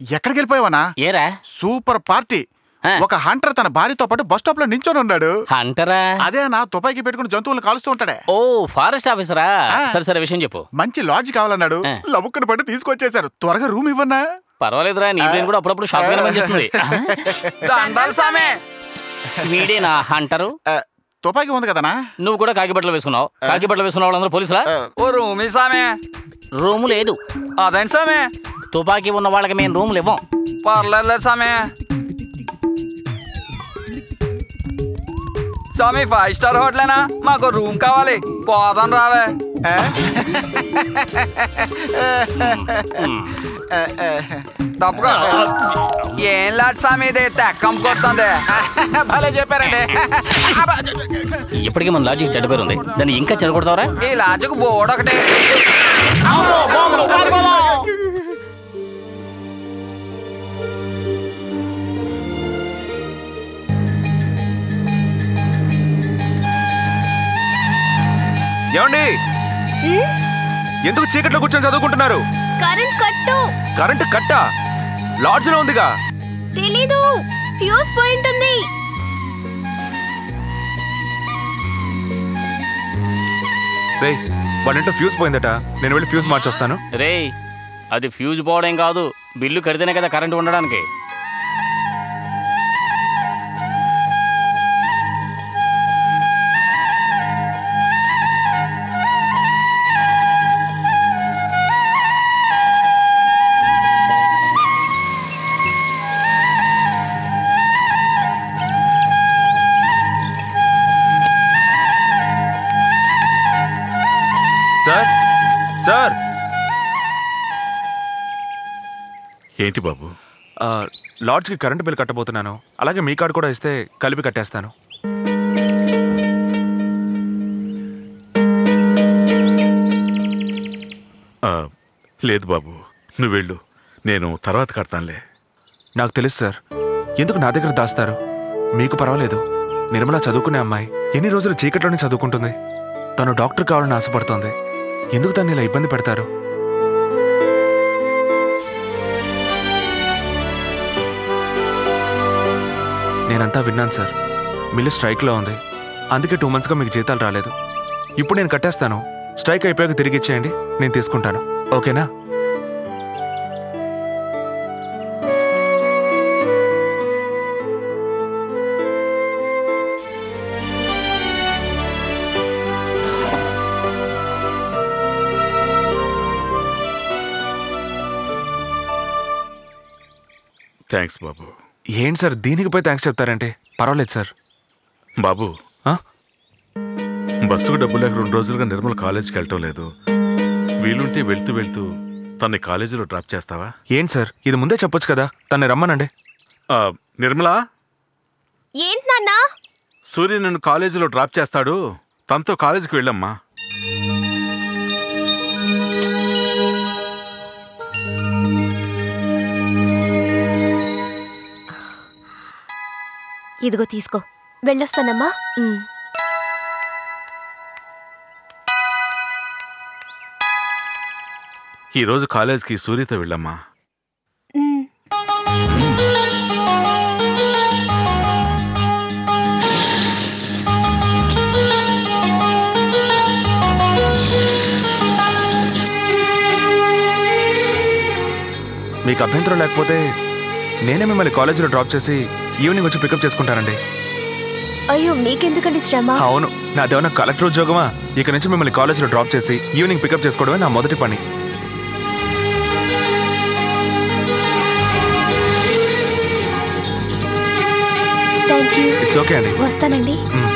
ఎక్కడికి వెళ్ళిపోయావనా ఏరా super party ఆ. ఒక హంటర్ తన భార్యతో పాటు బస్ స్టాప్ లో నించొని ఉన్నాడు హంటరా అదే నా తుపాకీ పెట్టుకుని జంతువులను కాలుస్తూ ఉంటాడే ఓ ఫారెస్ట్ ఆఫీసరా ఆ. సరే సరే విషయం చెప్పు మంచి లాడ్జ్ కావాలన్నాడు ఆ. లముక్కను పట్టి తీసుకొచ్చేశారు త్వరగా రూమ్ ఇవ్వన్నా పర్వాలేదురా నీ బ్రెయిన్ కూడా అప్పుడప్పుడు షాక్ గా పనిచేస్తుంది దండాలు సామే వీడే నా హంటరు ఆ, తుపాకీ ఉంది కదనా నువ్వు కూడా కాకి బట్టలు వేసుకున్నావు కాకి బట్టలు వేసుకున్న వాళ్ళందరూ పోలీసులా ఆ, ఓ రూమి సామే రూము లేదు అదేంటి సామే తుపాకీ ఉన్న వాళ్ళకి మేము రూములు ఇవ్వం పర్లేదు సామే స్వామి ఫైవ్ స్టార్ హోటలేనా మాకు రూమ్ కావాలి పోదాం రావే ఆ, తప్పుగా ఏం లాట్ స్వామి ఇది తెక్కం కొడుతుంది భలే చెప్పారండి అబ్బా. ఇప్పటికీ మన లాజిక్ చెడ్డ పేరు ఉంది దాన్ని ఇంకా చెడగొడతావరా ఈ లాజుకు బోర్డు ఒకటి ఏమండి ఎందుకు చీకట్లో కూర్చొని చదువుకుంటున్నారు కరెంట్ కట్టు కరెంటు కట్టా లాడ్జ్లో ఉందిగా తెలీదు ఫ్యూజ్ పోయింటుంది రేయ్ వాళ్ళ ఇంట్లో ఫ్యూజ్ పోయిందట నేను వెళ్ళి ఫ్యూజ్ మార్చొస్తాను రేయ్ అది ఫ్యూజ్ పోవడం కాదు బిల్లు కడితేనే కదా కరెంటు ఉండడానికి సార్ సార్ ఏంటి బాబు ఆ, లాడ్జ్కి కరెంటు బిల్ కట్టబోతున్నాను అలాగే మీ కార్డు కూడా ఇస్తే కలిపి కట్టేస్తాను ఆ, లేదు బాబు నువ్వు వెళ్ళు నేను తర్వాత కడతానులే నాకు తెలుసు సార్ ఎందుకు నా దగ్గర దాస్తారు మీకు పర్వాలేదు నిర్మల చదువుకునే అమ్మాయి ఎన్ని రోజులు చీకట్లోనే చదువుకుంటుంది తను డాక్టర్ కావాలని ఆశపడుతోంది ఎందుకు తను ఇలా ఇబ్బంది పెడతారు నేనంతా విన్నాను సార్ మిల్లు స్ట్రైక్లో ఉంది అందుకే టూ మంత్స్గా మీకు జీతాలు రాలేదు ఇప్పుడు నేను కట్టేస్తాను స్ట్రైక్ అయిపోయాక తిరిగి ఇచ్చేయండి నేను తీసుకుంటాను ఓకేనా థ్యాంక్స్ బాబు ఏంటి సార్ దీనికి పోయి థ్యాంక్స్ చెప్తారంటే పర్వాలేదు సార్ బాబు ఆ? బస్సుకు డబ్బు లేక రెండు రోజులుగా నిర్మల కాలేజీకి వెళ్ళటం లేదు వీలుంటే వెళ్తూ వెళ్తూ తన్ని కాలేజీలో డ్రాప్ చేస్తావా ఏంటి సార్ ఇది ముందే చెప్పొచ్చు కదా తన్ని రమ్మనండి ఆ, నిర్మలా ఏంటి నాన్నా సూర్య నన్ను కాలేజీలో డ్రాప్ చేస్తాడు తనతో కాలేజీకి వెళ్ళమ్మా ఇదిగో తీసుకో వెళ్ళొస్తానమ్మా ఉమ్. ఈ రోజు కాలేజీకి సూర్యతో వెళ్ళమ్మా ఉమ్. మీకు అభ్యంతరం లేకపోతే నేనే మిమ్మల్ని కాలేజీలో డ్రాప్ చేసి ఈవినింగ్ వచ్చి పికప్ చేసుకుంటానండి అయ్యో మీకెందుకండి శ్రమ అవును నాదేమన్నా కలెక్టర్ ఉద్యోగమా ఇక నుంచి మిమ్మల్ని కాలేజీలో డ్రాప్ చేసి ఈవినింగ్ పికప్ చేసుకోవడమే నా మొదటి పని థ్యాంక్ యూ ఇట్స్ ఓకే అండి వస్తానండి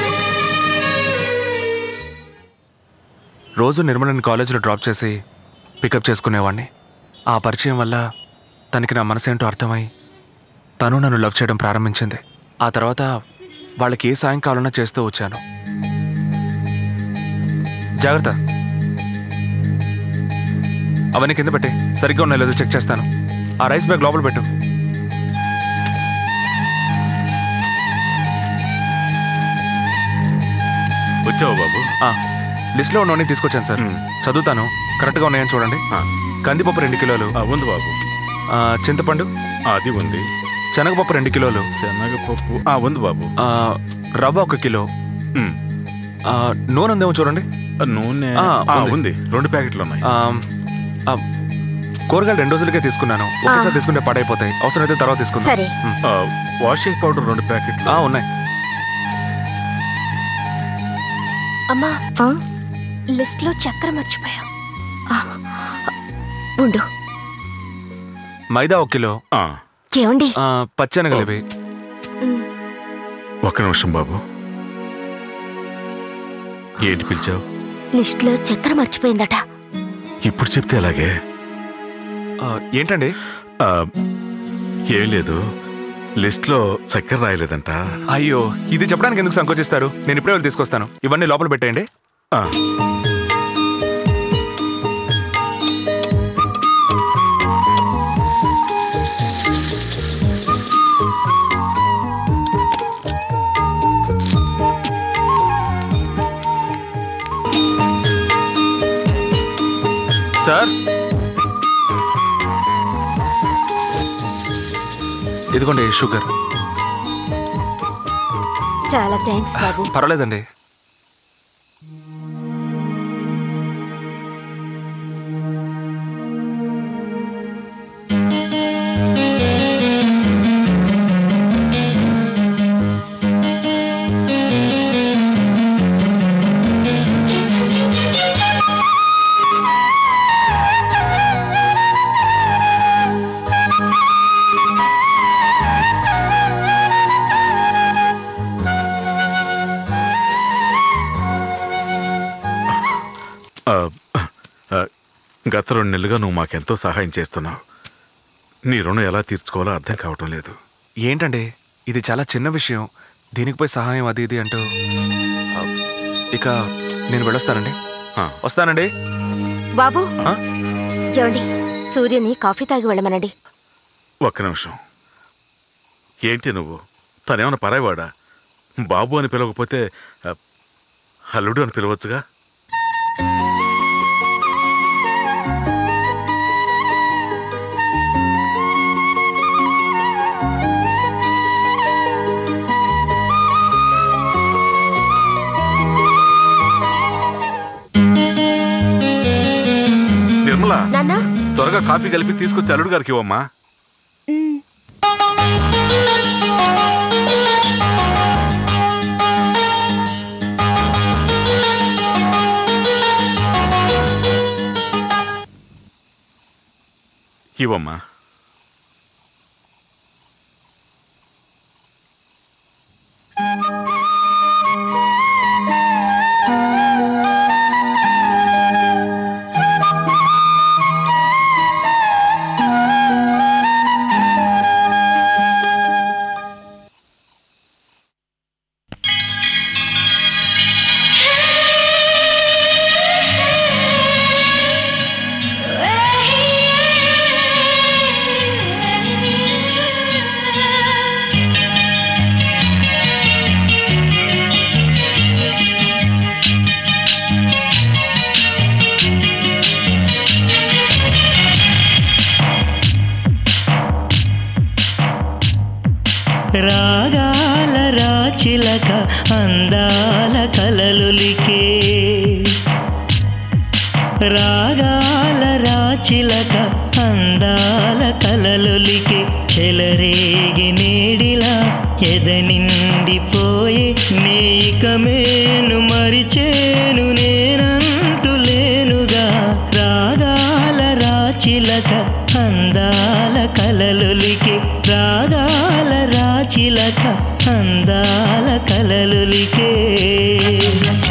రోజు నిర్మలని కాలేజీలో డ్రాప్ చేసి పికప్ చేసుకునేవాడిని ఆ పరిచయం వల్ల తనకి నా మనసేంటో అర్థమై తను నన్ను లవ్ చేయడం ప్రారంభించింది ఆ తర్వాత వాళ్ళకి ఏ సాయం కావాలన్నా చేస్తూ వచ్చాను జాగ్రత్త అవన్నీ కింద పెట్టి సరిగ్గా ఉన్నాయో లేదో చెక్ చేస్తాను ఆ రైస్ బ్యాగ్ లోపల పెట్టు వచ్చావా బాబు ఆ, లిస్ట్లో ఉన్నవన్నీ తీసుకొచ్చాను సార్ మ్. చదువుతాను కరెక్ట్గా ఉన్నాయని చూడండి ఆ, కందిపప్పు రెండు కిలోలు ఆ, ఉంది బాబు ఆ, చింతపండు అది ఉంది శనగపప్పు రెండు కిలోలు శనగపప్పు ఆ ఉంది బాబు ఆ, రవ్వ ఒక కిలో ఉమ్. ఆ, నూనె ఉందేమో చూడండి ఆ, నూనె ఆ, ఆ, ఉంది. ఉంది రెండు ప్యాకెట్లు ఉన్నాయి ఆ, ఆ, కూరగాయలు రెండు రోజులకే తీసుకున్నాను ఒకసారి తీసుకుంటే పాడైపోతాయి అవసరమైతే తర్వాత తీసుకుందాం సరే ఆ, వాషింగ్ పౌడర్ రెండు ప్యాకెట్లు ఆ, ఉన్నాయి అమ్మా లిస్ట్ లో చక్కెర మర్చిపోయాం ఉండు మైదా ఒక కిలో ఆ, ఏమండి ఆ, పచ్చెనగలు ఇవి ఉమ్, ఒక్క నిమిషం బాబు ఏంటి పిలిచావు లిస్ట్ లో చక్కెర మర్చిపోయిందట ఇప్పుడు చెప్తే ఎలాగే ఆ, ఏంటండి ఆ, ఏం లేదు లిస్ట్లో చక్కెర రాయలేదంట అయ్యో ఇది చెప్పడానికి ఎందుకు సంకోచిస్తారు నేను ఇప్పుడే వెళ్ళి తీసుకొస్తాను ఇవన్నీ లోపల పెట్టేయండి ఆ, సార్ ఇదిగోండి షుగర్ చాలా థ్యాంక్స్ బాబు పర్వాలేదండి ఆ, ఆ, గత రెండు నెలలుగా నువ్వు మాకెంతో సహాయం చేస్తున్నావు నీ రుణం ఎలా తీర్చుకోవాలో అర్థం కావటం లేదు ఏంటండి ఇది చాలా చిన్న విషయం దీనికి పోయి సహాయం అది ఇది అంటూ ఆ, ఇక నేను వెళ్ళొస్తానండి ఆ, వస్తానండి బాబు ఆ? ఏమండి సూర్యని కాఫీ తాగి వెళ్ళమనండి ఒక్క నిమిషం ఏంటి నువ్వు తనేమన్నా పరాయివాడా బాబు అని పిలవకపోతే ఆ, అల్లుడు అని పిలవచ్చుగా నిర్మల నాన్న త్వరగా కాఫీ కలిపి తీసుకొచ్చి అల్లుడు గారికి ఇవ్వమ్మా ఉమ్, ఇవ్వమ్మా రాగాల రాచిలక అందాల కలలులికే రాగాల రాచిలక అందాల కలలులికే చెలరేగి నేడిలా ఎద నిండిపోయే నీకమేను మరిచేను నేనంటూ లేనుగా రాగాల రాచిలక అందాల కలలులికి రాగాల రాచిలక అందాల కలలులికే